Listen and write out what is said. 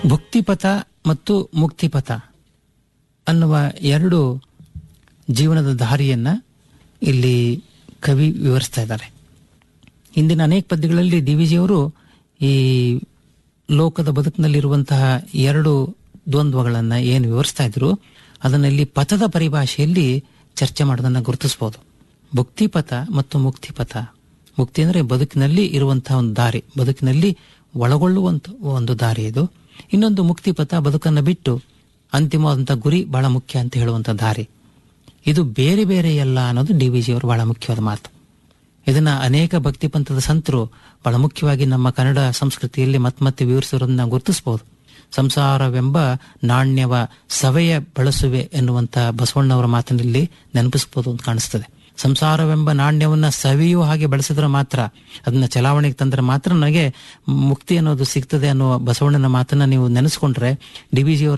ಭುಕ್ತಿಪಥ ಮತ್ತು ಮುಕ್ತಿಪಥ ಅನ್ನುವ ಎರಡು ಜೀವನದ ದಾರಿಯನ್ನ ಇಲ್ಲಿ ಕವಿ ವಿವರಿಸ್ತಾ ಇದ್ದಾರೆ ಹಿಂದಿನ ಅನೇಕ ಪದ್ಯಗಳಲ್ಲಿ ಡಿ ವಿಜಿಯವರು ಈ ಲೋಕದ ಬದುಕಿನಲ್ಲಿರುವಂತಹ ಎರಡು ದ್ವಂದ್ವಗಳನ್ನ ಏನು ವಿವರಿಸ್ತಾ ಇದ್ರು ಅದನ್ನ ಇಲ್ಲಿ ಪಥದ ಪರಿಭಾಷೆಯಲ್ಲಿ ಚರ್ಚೆ ಮಾಡೋದನ್ನ ಗುರುತಿಸಬಹುದು ಭುಕ್ತಿಪಥ ಮತ್ತು ಮುಕ್ತಿಪಥ ಮುಕ್ತಿ ಅಂದ್ರೆ ಬದುಕಿನಲ್ಲಿ ಇರುವಂತಹ ಒಂದು ದಾರಿ ಬದುಕಿನಲ್ಲಿ ಒಳಗೊಳ್ಳುವಂತ ಒಂದು ದಾರಿ ಇದು ಇನ್ನೊಂದು ಮುಕ್ತಿಪಥ ಬದುಕನ್ನು ಬಿಟ್ಟು ಅಂತಿಮವಾದಂತಹ ಗುರಿ ಬಹಳ ಮುಖ್ಯ ಅಂತ ಹೇಳುವಂತ ದಾರಿ ಇದು ಬೇರೆ ಬೇರೆ ಅಲ್ಲ ಅನ್ನೋದು ಡಿ ವಿ ಜಿಯವರು ಬಹಳ ಮುಖ್ಯವಾದ ಮಾತು ಇದನ್ನ ಅನೇಕ ಭಕ್ತಿ ಪಂಥದ ಸಂತರು ಬಹಳ ಮುಖ್ಯವಾಗಿ ನಮ್ಮ ಕನ್ನಡ ಸಂಸ್ಕೃತಿಯಲ್ಲಿ ಮತ್ತೆ ಮತ್ತೆ ವಿವರಿಸಿರೋದನ್ನ ಗುರುತಿಸಬಹುದು ಸಂಸಾರವೆಂಬ ನಾಣ್ಯವ ಸವೆಯ ಬಳಸುವೆ ಎನ್ನುವಂತ ಬಸವಣ್ಣವರ ಮಾತಿನಲ್ಲಿ ನೆನಪಿಸಬಹುದು ಅಂತ ಕಾಣಿಸ್ತದೆ ಸಂಸಾರವೆಂಬ ನಾಣ್ಯವನ್ನ ಸವಿಯೂ ಹಾಗೆ ಬಳಸಿದ್ರೆ ಮಾತ್ರ ಅದನ್ನ ಚಲಾವಣೆಗೆ ತಂದ್ರೆ ಮಾತ್ರ ನನಗೆ ಮುಕ್ತಿ ಅನ್ನೋದು ಸಿಗ್ತದೆ ಅನ್ನುವ ಬಸವಣ್ಣನ ಮಾತನ್ನ ನೀವು ನೆನೆಸ್ಕೊಂಡ್ರೆ ಡಿ ವಿ ಜಿಯವರ